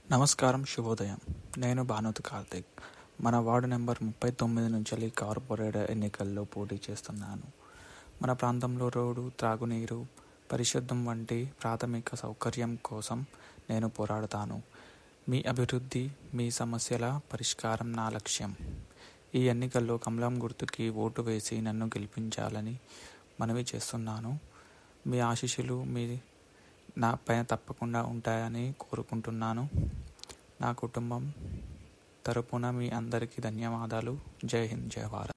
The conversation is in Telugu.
నమస్కారం శుభోదయం నేను భానుత్ కార్తిక్ మన వార్డు నెంబర్ ముప్పై తొమ్మిది నుంచి కార్పొరేటర్ ఎన్నికల్లో పోటీ చేస్తున్నాను మన ప్రాంతంలో రోడ్డు త్రాగునీరు పరిశుద్ధం వంటి ప్రాథమిక సౌకర్యం కోసం నేను పోరాడతాను మీ అభివృద్ధి మీ సమస్యల పరిష్కారం నా లక్ష్యం ఈ ఎన్నికల్లో కమలం గుర్తుకి ఓటు వేసి నన్ను గెలిపించాలని మనవి చేస్తున్నాను మీ ఆశీస్సులు మీ నా పైన తప్పకుండా ఉంటాయని కోరుకుంటున్నాను నా కుటుంబం తరపున మీ అందరికీ ధన్యవాదాలు జై హింద్ జై భారత్